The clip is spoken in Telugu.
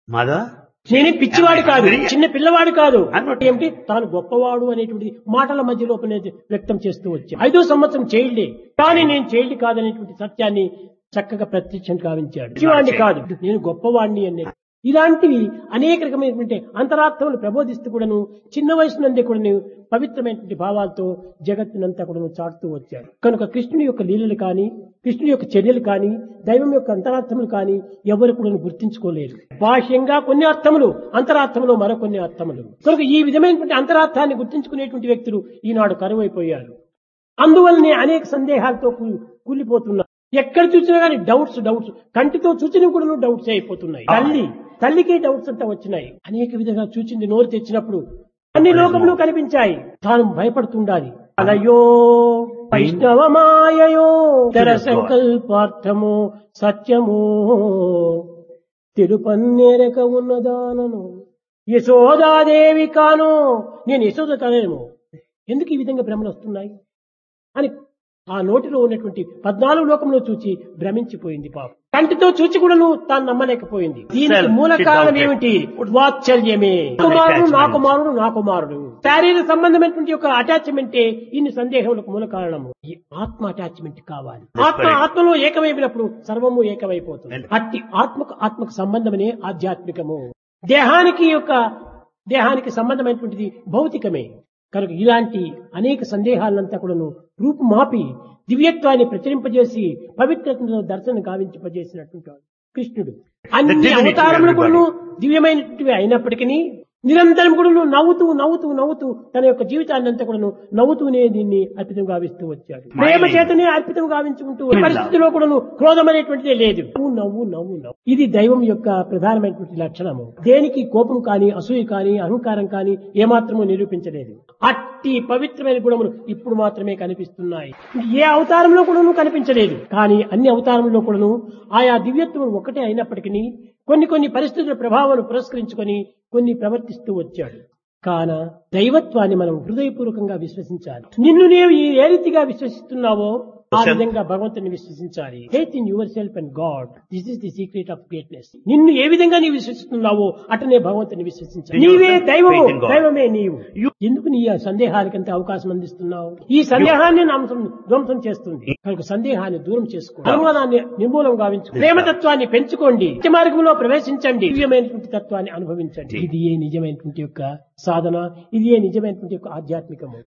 Mother, నేనే పిచ్చివాడు కాదు చిన్న పిల్లవాడు కాదు అన్నట్టు. ఏమిటి తాను గొప్పవాడు అనేటువంటి మాటల మధ్య లోపల వ్యక్తం చేస్తూ వచ్చా ఐదో సంవత్సరం చైల్డే కానీ నేను చైల్డ్ కాదనేటువంటి సత్యాన్ని చక్కగా ప్రత్యక్షం కావించాడు పిచ్చివాడిని కాదు నేను గొప్పవాడిని అనే ఇలాంటివి అనేక రకమైనటువంటి అంతరార్థములు ప్రబోధిస్తూ కూడాను చిన్న వయసు నుండి కూడాను పవిత్రమైనటువంటి భావాలతో జగత్తునంతా కూడాను చాటుతూ వచ్చాడు కనుక కృష్ణుని యొక్క లీలలు కానీ కృష్ణుని యొక్క చర్యలు కానీ దైవం యొక్క అంతరార్థములు కానీ ఎవరు కూడా గుర్తించుకోలేరు బాహ్యంగా కొన్ని అర్థములు అంతరార్థములు మరికొన్ని అర్థములు కనుక ఈ విధమైనటువంటి అంతరార్థాన్ని గుర్తించుకునేటువంటి వ్యక్తులు ఈనాడు కరువైపోయారు అందువల్లనే అనేక సందేహాలతో కూ- కూలిపోతున్నారు ఎక్కడ చూసినా కానీ డౌట్స్ డౌట్స్ కంటితో చూసిన కూడా డౌట్స్ అయిపోతున్నాయి తల్లి తల్లికి డౌట్స్ అంతా వచ్చినాయి అనేక విధంగా చూచింది నోరు తెచ్చినప్పుడు అన్ని లోకములు కనిపించాయి తాను భయపడుతుండాలి అలయో వైష్ణవ మాయయో తర సంకల్పార్థము సత్యము తిరుపన్నేరక ఉన్నదానను యశోదాదేవి కాను నేను యశోద కానేమో ఎందుకు ఈ విధంగా భ్రమలు వస్తున్నాయి అని ఆ నోటిలో ఉన్నటువంటి పద్నాలుగు లోకంలో చూచి భ్రమించిపోయింది పాపం కంటితో చూచి కూడాను తాను నమ్మలేకపోయింది దీనికి Self, మూల she కారణం doubted. ఏమిటి వాత్సల్యమే కుమారుడు నా Attachment. కుమారుడు నా కుమారుడు శారీరక సంబంధమైనటువంటి యొక్క అటాచ్మెంటే ఇన్ని సందేహములకు మూల కారణము ఈ ఆత్మ అటాచ్మెంట్ కావాలి ఆత్మ correct. ఆత్మలో ఏకమైనప్పుడు సర్వము ఏకమైపోతుంది And- అట్టి ఆత్మకు ఆత్మకు సంబంధమనే ఆధ్యాత్మికము దేహానికి యొక్క దేహానికి సంబంధమైనటువంటిది భౌతికమే కనుక ఇలాంటి అనేక సందేహాలంతా కూడాను రూపుమాపి దివ్యత్వాన్ని ప్రచురింపజేసి పవిత్రతను దర్శనం గావించపజేసినటువంటి వాడు కృష్ణుడు అన్ని divinity of అవతారములు everybody. కూడాను దివ్యమైనటువంటివి అయినప్పటికీ నిరంతరం కూడా నవ్వుతూ నవ్వుతూ నవ్వుతూ తన యొక్క జీవితాన్ని అంతా కూడా నవ్వుతూనే దీన్ని అర్పితం గావిస్తూ వచ్చాడు ప్రేమ చేతనే అర్పితం గావించుకుంటూ Love. పరిస్థితిలో కూడాను క్రోధం అనేటువంటిదే లేదు నవ్వు నవ్వు నవ్వు నవ్వు ఇది దైవం యొక్క ప్రధానమైనటువంటి లక్షణము దేనికి కోపం కానీ అసూయ కానీ అహంకారం కానీ ఏమాత్రము నిరూపించలేదు అట్టి పవిత్రమైన గుణములు ఇప్పుడు మాత్రమే కనిపిస్తున్నాయి ఏ అవతారంలో కూడాను కనిపించలేదు కానీ అన్ని అవతారంలో కూడాను ఆయా దివ్యత్వం ఒకటే అయినప్పటికీ కొన్ని కొన్ని పరిస్థితుల ప్రభావాన్ని పురస్కరించుకొని కొన్ని ప్రవర్తిస్తూ వచ్చాడు కాన దైవత్వాన్ని మనం హృదయపూర్వకంగా విశ్వసించాలి నిన్ను నీవు ఈ ఏ రీతిగా విశ్వసిస్తున్నావో ఆ Self. విధంగా భగవంతుని విశ్వసించాలి faith in yourself and God this is the secret of greatness నిన్ను ఏ విధంగా నీవు విశ్వసిస్తున్నావో అటనే భగవంతుని విశ్వసించాలి Then నీవే yourself, దైవము faith in God. దైవమే నీవు ఎందుకు నీ ఆ సందేహాలకంత అవకాశం అందిస్తున్నావు ఈ సందేహాన్ని నామసం ధ్వంసం చేస్తుంది కనుక సందేహాన్ని దూరం చేసుకో అనుమానాన్ని నిర్మూలం గావించు ప్రేమతత్వాన్ని పెంచుకోండి నిత్య మార్గంలో ప్రవేశించండి దివ్యమైనటువంటి తత్వాన్ని అనుభవించండి ఇది ఏ నిజమైనటువంటి యొక్క సాధన ఇది ఏ నిజమైనటువంటి యొక్క ఆధ్యాత్మికము